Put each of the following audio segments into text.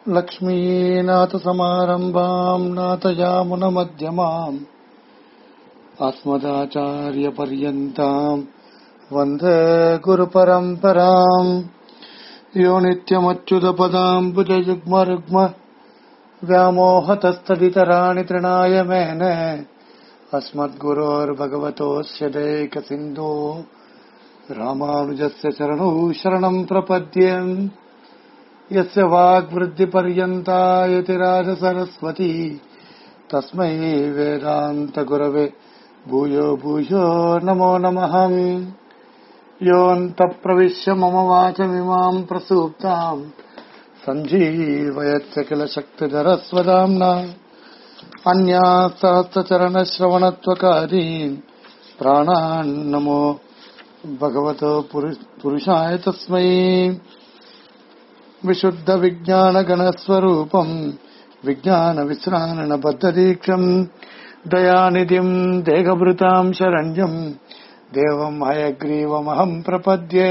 लक्ष्मीनाथसमारम्भाम् नाथयामुनमध्यमाम् अस्मदाचार्यपर्यन्ताम् वन्दे गुरुपरम्पराम् यो नित्यमच्युतपदाम् भुजयुग्मरुग्म व्यामोहतस्तदितराणि तृणाय मेने अस्मद्गुरोर्भगवतोऽस्य दैकसिन्धो रामानुजस्य चरणौ शरणम् प्रपद्येम् यस्य वाग्वृद्धिपर्यन्ता यतिराजसरस्वती तस्मै वेदान्तगुरवे भूयो भूयो नमो नमः योऽन्तप्रविश्य मम वाचमिमाम् प्रसूप्ताम् सञ्जीवयत्य किल शक्तिधरस्वदाम्ना अन्यासहस्रचरणश्रवणत्वकारीन् प्राणान्नमो भगवतो पुरुषाय तस्मै विशुद्धविज्ञानगणस्वरूपम् विज्ञानविश्राणबद्धदीक्षम् दयानिधिम् देहभृताम् शरण्यम् देवम् हयग्रीवमहम् प्रपद्ये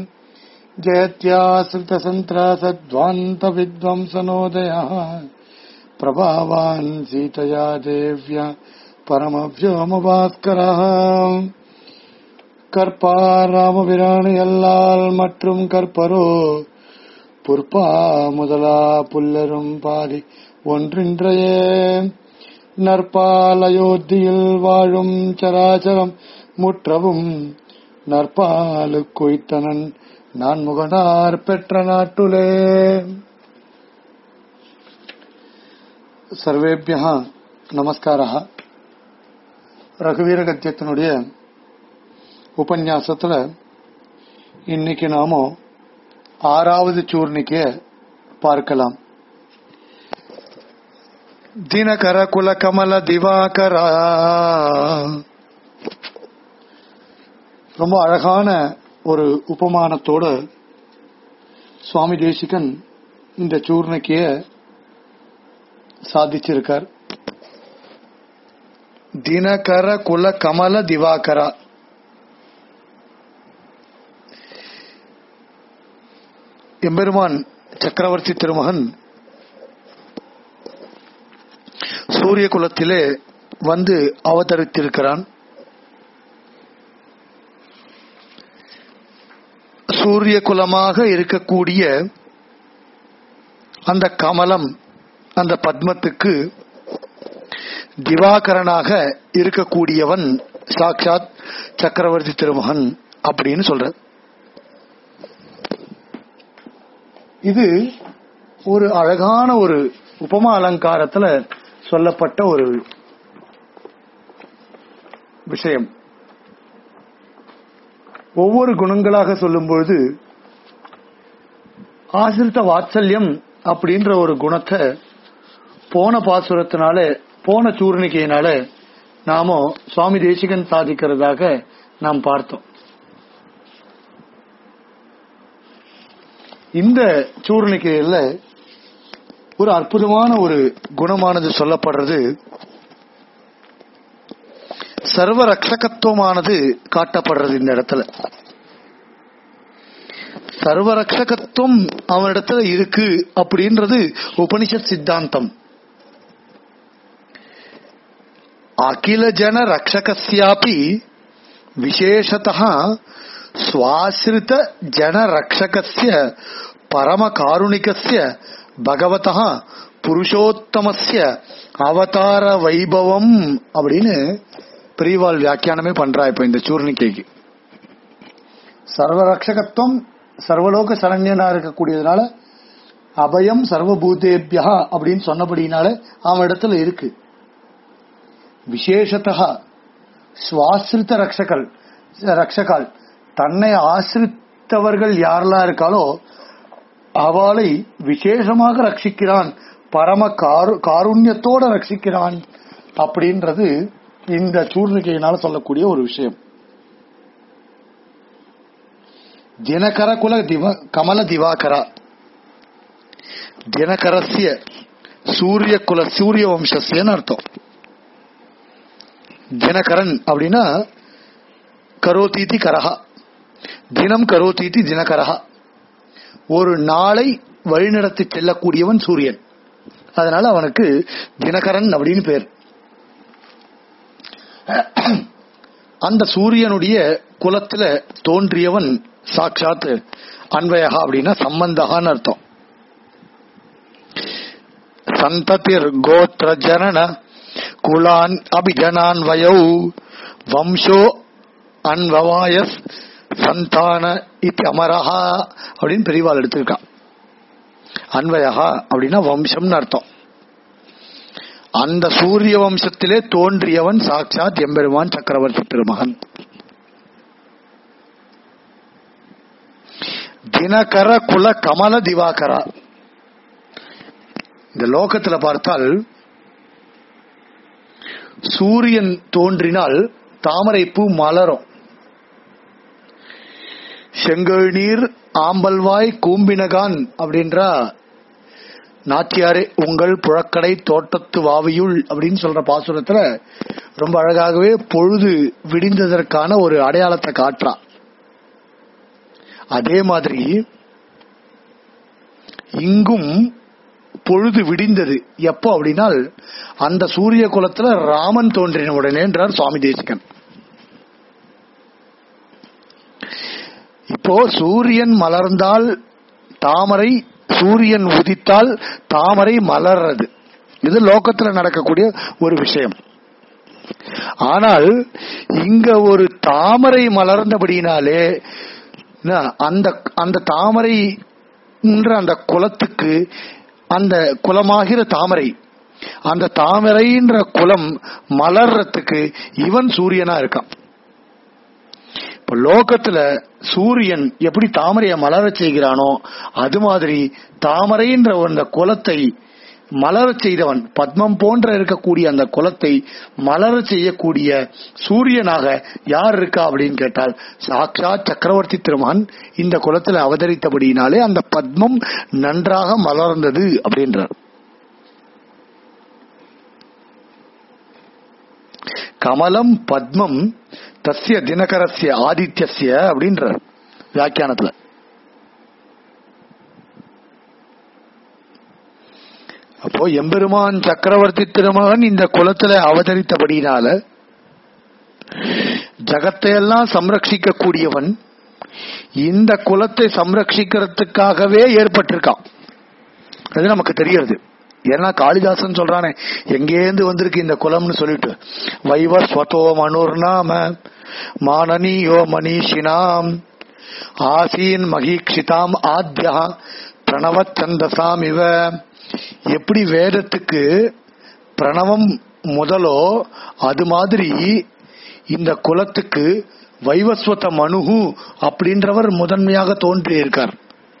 जयत्याश्रितसन्त्रासध्वान्तविद्वंसनोदयः प्रभावान् सीतया देव्या பரமவியோமபாஸ்கரः கற்பாராமபிராணி அல்லால் மற்றும் கற்பரோ புற்பா முதலா புல்லரும் பாதி ஒன்றின்றையே நற்பால் அயோத்தியில் வாழும் சராச்சரம் முற்றவும் நற்பாலு கொய்த்தனன் நான் முகனார் பெற்ற நாட்டுலே சர்வேபியா நமஸ்காரா ரகுவீர கத்தியத்தினுடைய உபன்யாசத்துல இன்னைக்கு நாம ஆறாவது சூர்ணிக்கைய பார்க்கலாம் தினகர குல கமல திவாகரா ரொம்ப அழகான ஒரு உபமானத்தோட சுவாமி தேசிகன் இந்த சூர்ணிக்கைய சாதிச்சிருக்கார் தினகர குல கமல திவாகரா எம்பெருமான் சக்கரவர்த்தி திருமகன் சூரிய குலத்திலே வந்து அவதரித்திருக்கிறான் சூரிய குலமாக இருக்கக்கூடிய அந்த கமலம் அந்த பத்மத்துக்கு திவாகரனாக இருக்கக்கூடியவன் சாட்சாத் சக்கரவர்த்தி திருமகன் அப்படின்னு சொல்ற இது ஒரு அழகான ஒரு உபமா அலங்காரத்துல சொல்லப்பட்ட ஒரு விஷயம் ஒவ்வொரு குணங்களாக சொல்லும்பொழுது ஆசிரித்த வாத்சல்யம் அப்படின்ற ஒரு குணத்தை போன பாசுரத்தினால போன சூர்ணிக்கையினால நாம சுவாமி தேசிகன் சாதிக்கிறதாக நாம் பார்த்தோம் இந்த சூர்ணிக்கையில ஒரு அற்புதமான ஒரு குணமானது சொல்லப்படுறது சர்வ ரக்ஷகத்துவமானது காட்டப்படுறது இந்த இடத்துல சர்வ ரக்ஷகத்துவம் அவனிடத்துல இருக்கு அப்படின்றது உபனிஷத் சித்தாந்தம் அகில ஜன ரக்ஷகஸ்யாபி விசேஷத்தः சுவாசிரித ஜன ரக்ஷகஸ்ய பரம காருணிகஸ்ய பகவதः புருஷோத்தமஸ்ய அவதார வைபவம் அப்படின்னு பெரியவாள் வியாக்கியானமே பண்றா இப்ப இந்த சூர்ணிக்கைக்கு சர்வரக்ஷகத்துவம் சர்வலோக சரண்யனா இருக்கக்கூடியதுனால அபயம் சர்வபூதேபியா அப்படின்னு சொன்னபடினால அவன் இடத்துல இருக்கு விசேஷத்தா சுவாசிரித்த ரக்ஷகல் ரக்ஷகால் தன்னை ஆசிரித்தவர்கள் யாரெல்லாம் இருக்காலோ அவளை விசேஷமாக ரட்சிக்கிறான் பரம காரு காருண்யத்தோட ரட்சிக்கிறான் அப்படின்றது இந்த சூர்ணிகையினால சொல்லக்கூடிய ஒரு விஷயம் தினகர குல திவ கமல திவாகரா தினகரஸ்ய சூரிய குல சூரிய வம்சஸ்யன்னு அர்த்தம் தினகரன் அப்படின்னா கரோதீதி கரஹா தினம் கரோதீதி தினகரஹா ஒரு நாளை வழிநடத்தி செல்லக்கூடியவன் சூரியன் அதனால அவனுக்கு தினகரன் அப்படின்னு பேர் அந்த சூரியனுடைய குலத்துல தோன்றியவன் சாட்சாத் அன்வயகா அப்படின்னா சம்பந்தகான்னு அர்த்தம் சந்ததிர் கோத்திர ஜனன குலான் அபிஜனான் வயௌ வம்சோ அன்வவாயஸ் சந்தான இத்தி அமரஹா அப்படின்னு பெரியவாள் எடுத்திருக்கான் அன்வயகா அப்படின்னா வம்சம்னு அர்த்தம் அந்த சூரிய வம்சத்திலே தோன்றியவன் சாட்சாத் எம்பெருமான் சக்கரவர்த்தி திருமகன் தினகர குல கமல திவாகரா இந்த லோகத்துல பார்த்தால் சூரியன் தோன்றினால் தாமரை பூ மலரும் செங்கல் நீர் ஆம்பல்வாய் கூம்பினகான் அப்படின்றா நாச்சியாரே உங்கள் புழக்கடை தோட்டத்து வாவியுள் அப்படின்னு சொல்ற பாசுரத்துல ரொம்ப அழகாகவே பொழுது விடிந்ததற்கான ஒரு அடையாளத்தை காட்டுறா அதே மாதிரி இங்கும் பொழுது விடிந்தது எப்போ அப்படின்னா அந்த சூரிய குலத்துல ராமன் தோன்றின உடனே என்றார் சுவாமி தேசிகன் இப்போ சூரியன் மலர்ந்தால் தாமரை சூரியன் உதித்தால் தாமரை மலர்றது இது லோகத்துல நடக்கக்கூடிய ஒரு விஷயம் ஆனால் இங்க ஒரு தாமரை மலர்ந்தபடினாலே என்ன, அந்த அந்த தாமரை அந்த குலத்துக்கு அந்த குலமாகிற தாமரை அந்த தாமரைன்ற குலம் மலர்றதுக்கு இவன் சூரியனா இருக்கான் இப்ப லோகத்துல சூரியன் எப்படி தாமரையை மலரச் செய்கிறானோ அது மாதிரி தாமரைன்ற அந்த குலத்தை மலரச் செய்தவன் பத்மம் போன்ற இருக்கக்கூடிய அந்த குலத்தை மலரச் செய்யக்கூடிய சூரியனாக யார் இருக்கா அப்படின்னு கேட்டால் சாக்ஷாத் சக்கரவர்த்தி திருமகன் இந்த குலத்துல அவதரித்தபடியினாலே அந்த பத்மம் நன்றாக மலர்ந்தது அப்படின்றார் கமலம் பத்மம் தஸ்ய தினகரஸ்ய ஆதித்யஸ்ய அப்படின்றார் வியாக்கியானத்துல அப்போ எம்பெருமான் சக்கரவர்த்தி திருமகன் இந்த குலத்துல அவதரித்தபடினால ஜகத்தையெல்லாம் சம்ரட்சிக்க கூடியவன் இந்த குலத்தை சம்ரட்சிக்கிறதுக்காகவே ஏற்பட்டிருக்கான் அது நமக்கு தெரியுது ஏன்னா காளிதாசன் சொல்றானே எங்கேந்து வந்திருக்கு இந்த குலம்னு சொல்லிட்டு வைவ ஸ்வதோ மனுர்நாம மானனியோ மனிஷினாம் ஆசீன் மகீக்ஷிதாம் ஆத்யா பிரணவத் சந்தசாம் இவ எப்படி வேதத்துக்கு பிரணவம் முதலோ அது மாதிரி இந்த குலத்துக்கு வைவஸ்வத மனுகு அப்படின்றவர் முதன்மையாக தோன்றி இருக்கார்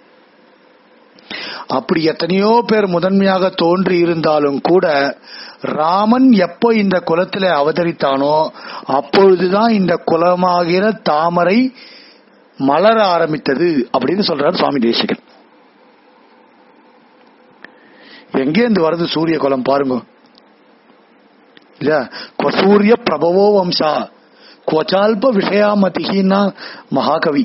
அப்படி எத்தனையோ பேர் முதன்மையாக தோன்றி இருந்தாலும் கூட ராமன் எப்போ இந்த குலத்தில அவதரித்தானோ அப்பொழுதுதான் இந்த குலமாகிற தாமரை மலர ஆரம்பித்தது அப்படின்னு சொல்றார் சுவாமி தேசிகன் எங்கேருந்து வருது சூரிய குலம் பாருங்க இல்ல கொசூரிய பிரபவோ வம்சா கொச்சால்ப விஷயாமதினா மகாகவி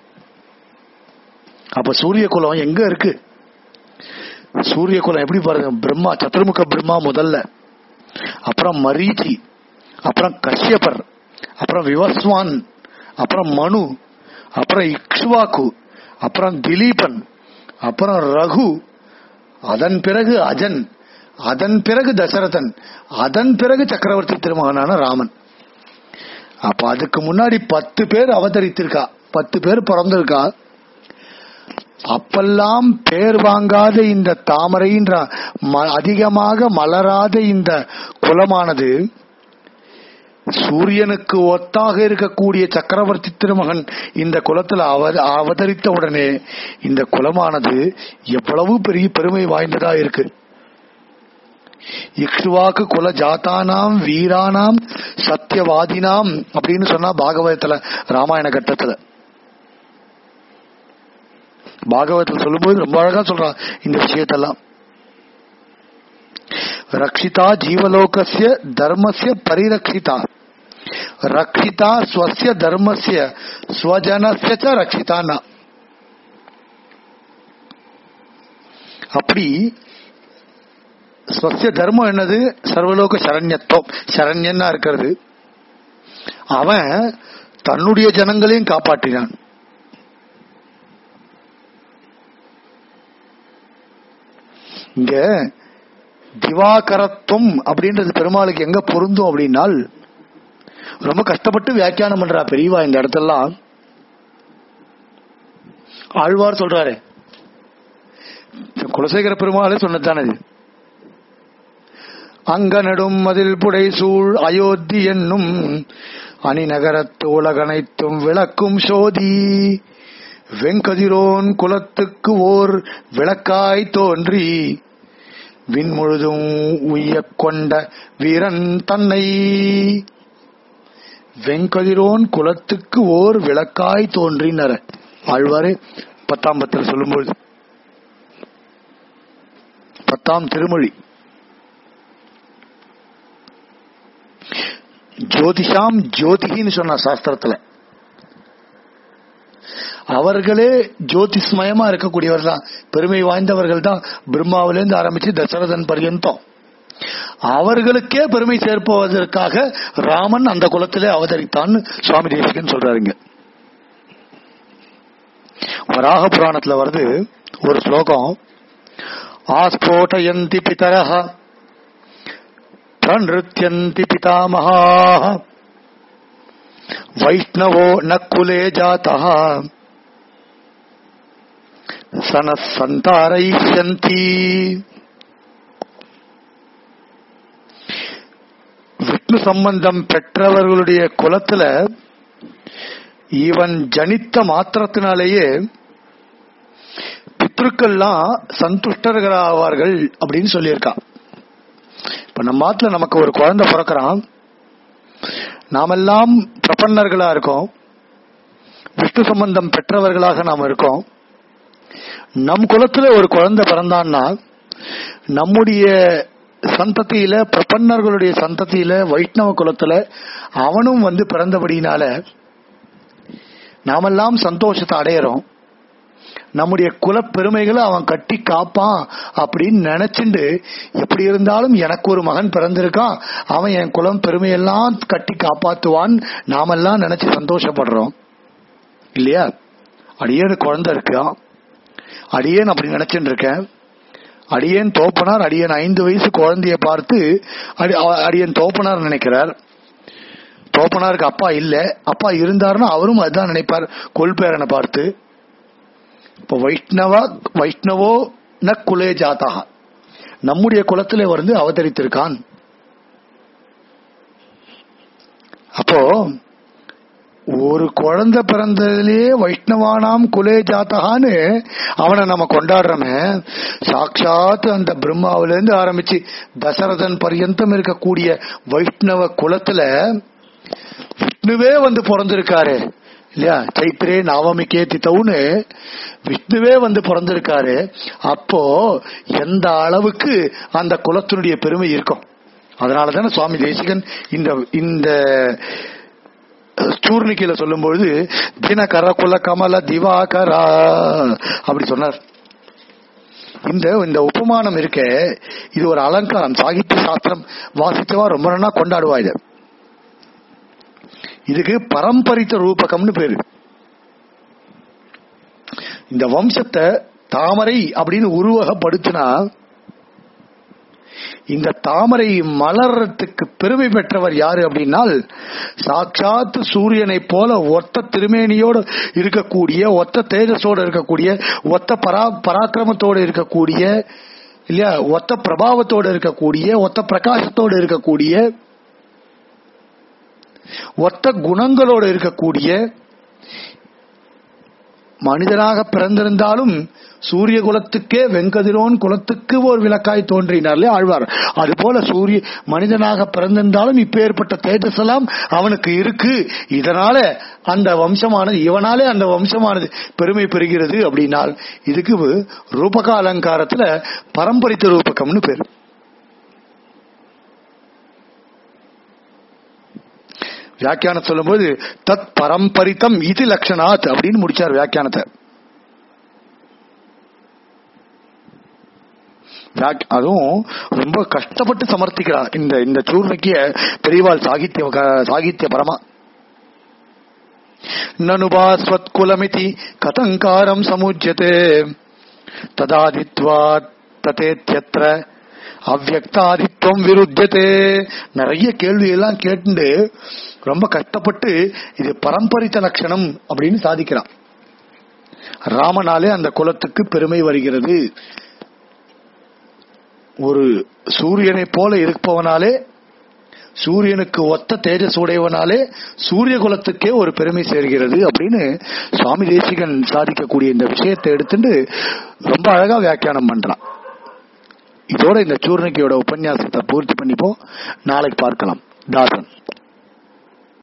அப்ப சூரிய குலம் எங்க இருக்கு சூரிய குலம் எப்படி பாருங்க பிரம்மா சதுர்முக பிரம்மா முதல்ல அப்புறம் மரீச்சி அப்புறம் கஷ்யபர் அப்புறம் விவஸ்வான் அப்புறம் மனு அப்புறம் இக்ஷ்வாக்கு அப்புறம் திலீபன் அப்புறம் ரகு அதன் பிறகு அஜன் அதன் பிறகு தசரதன் அதன் பிறகு சக்கரவர்த்தி திருமகனான ராமன் அப்ப அதுக்கு முன்னாடி பத்து பேர் அவதரித்திருக்கா பத்து பேர் பிறந்திருக்கா அப்பெல்லாம் பேர் வாங்காத இந்த தாமரைன்ற ம- அதிகமாக மலராத இந்த குலமானது சூரியனுக்கு ஒத்தாக இருக்கக்கூடிய சக்கரவர்த்தி திருமகன் இந்த குலத்துல அவ- அவதரித்த உடனே இந்த குலமானது எவ்வளவு பெரிய பெருமை வாய்ந்ததா இருக்கு இக்ஷுவாக்கு குல ஜாத்தானாம் வீரானாம் சத்தியவாதினாம் அப்படின்னு சொன்னா பாகவதத்துல ராமாயண கட்டத்துல பாகவதத்தில் சொல்லும்போது ரொம்ப அழகா சொல்றான் இந்த விஷயத்தெல்லாம் ரக்ஷிதா ஜீவலோகஸ்ய தர்மஸ்ய பரிரக்ஷிதா ரக்ஷிதா ஸ்வஸ்ய தர்மஸ்ய ஸ்வஜனஸ்ய ச ரக்ஷிதானா அப்படி ஸ்வசிய தர்மம் என்னது சர்வலோக சரண்யத்துவம் சரண்யன்னா இருக்கிறது அவன் தன்னுடைய ஜனங்களையும் காப்பாற்றினான் இங்க திவாகரத்துவம் அப்படின்றது பெருமாளுக்கு எங்க பொருந்தும் அப்படின்னால் ரொம்ப கஷ்டப்பட்டு வியாக்கியானம் பண்றா பெரியவா இந்த இடத்தெல்லாம் ஆழ்வார் சொல்றாரு குலசேகர பெருமாளே சொன்னதுதானே இது அங்க நெடும் மதில் புடை சூழ் அயோத்தி என்னும் அணிநகரத்து உலகனைத்தும் விளக்கும் சோதி வெங்கதிரோன் குலத்துக்கு ஓர் விளக்காய் தோன்றி விண்முழுதும் உய்யக் கொண்ட வீரன் தன்னை வெங்கதிரோன் குலத்துக்கு ஓர் விளக்காய் தோன்றினர் ஆழ்வாரே பத்தாம் பத்தில் சொல்லும்பொழுது பத்தாம் திருமொழி ஜோதிஷாம் ஜோதிகின்னு சொன்ன சாஸ்திரத்துல அவர்களே ஜோதிஸ்மயமா இருக்கக்கூடியவர் தான் பெருமை வாய்ந்தவர்கள் தான் பிரம்மாவிலிருந்து ஆரம்பிச்சு தசரதன் பர்யந்தம் அவர்களுக்கே பெருமை சேர்ப்பதற்காக ராமன் அந்த குலத்திலே அவதரித்தான் சுவாமி தேசிகன் சொல்றாருங்க வராக புராணத்துல வருது ஒரு ஸ்லோகம் ஆஸ்போட்டயந்தி பிதரஹ பிரநிருத்தியந்தி பிதாமகாः வைஷ்ணவோ ந குலே ஜாத்தः சன சந்தாரயிஷ்யந்தி விஷ்ணு சம்பந்தம் பெற்றவர்களுடைய குலத்துல இவன் ஜனித்த மாத்திரத்தினாலேயே பித்ருக்கள்லாம் சந்துஷ்டர்களாவார்கள் அப்படின்னு சொல்லியிருக்கான் இப்ப நம்ம ஆத்துல நமக்கு ஒரு குழந்தை பிறக்கிறான் நாமெல்லாம் பிரபன்னர்களா இருக்கோம் விஷ்ணு சம்பந்தம் பெற்றவர்களாக நாம் இருக்கோம் நம் குலத்துல ஒரு குழந்தை பிறந்தான்னா நம்முடைய சந்ததியில பிரபன்னர்களுடைய சந்ததியில வைஷ்ணவ குலத்துல அவனும் வந்து பிறந்தபடினால நாமெல்லாம் சந்தோஷத்தை அடையிறோம் நம்முடைய குல பெருமைகளை அவன் கட்டி காப்பான் அப்படின்னு நினைச்சுண்டு எப்படி இருந்தாலும் எனக்கு ஒரு மகன் பிறந்திருக்கான் அவன் என் குலம் பெருமையெல்லாம் கட்டி காப்பாத்துவான் நாமெல்லாம் நினைச்சு சந்தோஷப்படுறோம் இல்லையா அடியேனு குழந்தை இருக்கான் அடியேன் அப்படி நினைச்சுட்டு இருக்கேன் அடியேன் தோப்பனார் அடியேன் ஐந்து வயசு குழந்தைய பார்த்து அடி- அ- அடியேன் தோப்பனார் நினைக்கிறார் தோப்பனாருக்கு அப்பா இல்ல அப்பா இருந்தாருன்னா அவரும் அதுதான் நினைப்பார் கொள்பேரனை பார்த்து இப்ப வைஷ்ணவ வைஷ்ணவோ ந குலே ஜாதா நம்முடைய குலத்திலே வந்து அவதரித்திருக்கான் அப்போ ஒரு குழந்தை பிறந்ததுலயே வைஷ்ணவானாம் குலே ஜாத்தகான்னு அவனை நம்ம கொண்டாடுறோமே சாட்சாத் அந்த பிரம்மாவில இருந்து ஆரம்பிச்சு தசரதன் பர்யந்தம் இருக்கக்கூடிய வைஷ்ணவ குலத்துல விஷ்ணுவே வந்து பிறந்திருக்காரு இல்லையா சைத்திரே நவமிக்கே தித்தவுன்னு விஷ்ணுவே வந்து பிறந்திருக்காரு அப்போ எந்த அளவுக்கு அந்த குலத்தினுடைய பெருமை இருக்கும் அதனாலதானே சுவாமி தேசிகன் இந்த இந்த சூர்ணிக்கையில சொல்லும்பொழுது தினகர குல கமல திவாகரா அப்படி சொன்னார் இந்த இந்த உபமானம் இருக்க இது ஒரு அலங்காரம் சாகித்ய சாஸ்திரம் வாசிச்சவா ரொம்ப நாளா கொண்டாடுவா இத இதுக்கு பரம்பரித்த ரூபகம்னு பேரு இந்த வம்சத்தை தாமரை அப்படின்னு உருவகப்படுத்தினா இந்த தாமரை மலர்றதுக்கு பெருமை பெற்றவர் யாரு அப்படின்னால் சாட்சாத் சூரியனை போல ஒத்த திருமேனியோடு இருக்கக்கூடிய ஒத்த தேஜஸோடு இருக்கக்கூடிய ஒத்த பரா பராக்கிரமத்தோடு இருக்கக்கூடிய இல்லையா ஒத்த பிரபாவத்தோடு இருக்கக்கூடிய ஒத்த பிரகாசத்தோடு இருக்கக்கூடிய ஒத்த குணங்களோடு இருக்கக்கூடிய மனிதனாக பிறந்திருந்தாலும் சூரிய குலத்துக்கே வெங்கதிரோன் குலத்துக்கு ஒரு விளக்காய் தோன்றினார்லே ஆழ்வார் அதுபோல சூரிய மனிதனாக பிறந்திருந்தாலும் இப்பேற்பட்ட தேஜஸ் எல்லாம் அவனுக்கு இருக்கு இதனால அந்த வம்சமானது இவனாலே அந்த வம்சமானது பெருமை பெறுகிறது அப்படின்னால் இதுக்கு ரூபக அலங்காரத்துல பரம்பரித்த ரூபகம்னு பேரு வியாக்கியானம் சொல்லும்போது தத் பரம்பரித்தம் இது லட்சணாத் அப்படின்னு முடிச்சார் வியாக்கியானத்தை ஜாக்- அதுவும் ரொம்ப கஷ்டப்பட்டு சமர்த்திக்கிறார் இந்த இந்த சூர்ணிக்கிய பெரியவாள் சாகித்ய சாகித்ய பரமா நனுபாஸ்வத் குலமிதி கதங்காரம் சமுஜ்யதே ததாதித்வா ததேத்யத்ர அவ்வக்தாதித்வம் விருத்தியதே நிறைய கேள்வி எல்லாம் கேட்டு ரொம்ப கஷ்டப்பட்டு இது பரம்பரித்த லட்சணம் அப்படின்னு சாதிக்கிறான் ராமனாலே அந்த குலத்துக்கு பெருமை வருகிறது ஒரு சூரியனை போல இருப்பவனாலே சூரியனுக்கு ஒத்த தேஜஸ் உடையவனாலே சூரிய குலத்துக்கே ஒரு பெருமை சேர்கிறது அப்படின்னு சுவாமி தேசிகன் சாதிக்கக்கூடிய இந்த விஷயத்தை எடுத்துட்டு ரொம்ப அழகா வியாக்கியானம் பண்றான் இதோட இந்த சூர்ணிக்கையோட உபன்யாசத்தை பூர்த்தி பண்ணிப்போம் நாளைக்கு பார்க்கலாம் தாசன்